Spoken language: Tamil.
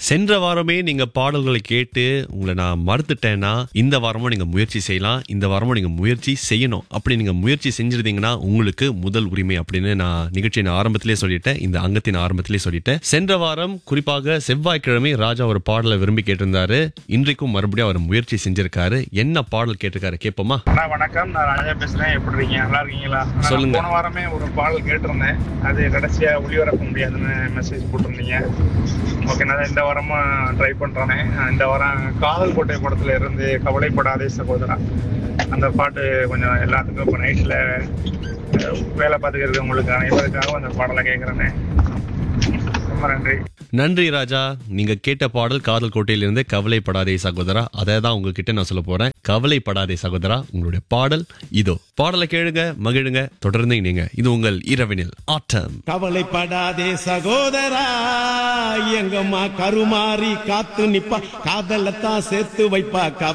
சென்ற வாரமே நீங்க பாடல்களை கேட்டு உங்களை நான் மறுத்துட்டேன்னா இந்த வாரமும் நீங்க முயற்சி செய்யலாம் இந்த வாரமும் நீங்க முயற்சி செய்யணும் அப்படி நீங்க முயற்சி செஞ்சிருந்தீங்கன்னா உங்களுக்கு முதல் உரிமை அப்படின்னு நான் நிகழ்ச்சியின் ஆரம்பத்திலே சொல்லிட்டேன் இந்த அங்கத்தின் ஆரம்பத்திலே சொல்லிட்டேன் சென்ற வாரம் குறிப்பாக செவ்வாய்க்கிழமை ராஜா ஒரு பாடலை விரும்பி கேட்டிருந்தாரு இன்றைக்கும் மறுபடியும் அவர் முயற்சி செஞ்சிருக்காரு என்ன பாடல் கேட்டிருக்காரு கேட்போமா அண்ணா வணக்கம் நான் ராஜா பேசுறேன் எப்படி இருக்கீங்க நல்லா இருக்கீங்களா நான் சொல்லுங்க. போன வாரமே ஒரு பாடல் கேட்டிருந்தேன் அது கடைசியா ஒளிபரப்ப முடியாதுன்னு மெசேஜ் போட்டிருந்தீங்க ஓகே நான் இந்த வாரமும் ட்ரை பண்றேனே இந்த வாரம் காதல் கோட்டை படத்துல இருந்து கவலைப்படாதே சகோதரா அந்த பாட்டு கொஞ்சம் எல்லாத்துக்கும் இப்போ நைட்ல வேலை பார்த்துக்கிறது உங்களுக்கு அனைவருக்காகவும் அந்த பாடலை கேட்குறேனே ரொம்ப நன்றி நன்றி ராஜா நீங்க கேட்ட பாடல் காதல் கோட்டையிலிருந்து கவலைப்படாதே சகோதரா அதை தான் உங்ககிட்ட நான் சொல்ல போறேன் கவலைப்படாதே சகோதரா உங்களுடைய பாடல் இதோ பாடலை கேளுங்க மகிழுங்க தொடர்ந்து நீங்க இது உங்கள் இரவினில் ஆட்டம் கவலைப்படாதே சகோதரா எங்கம்மா கருமாறி காத்து நிப்பா காதலத்தான் சேர்த்து வைப்பா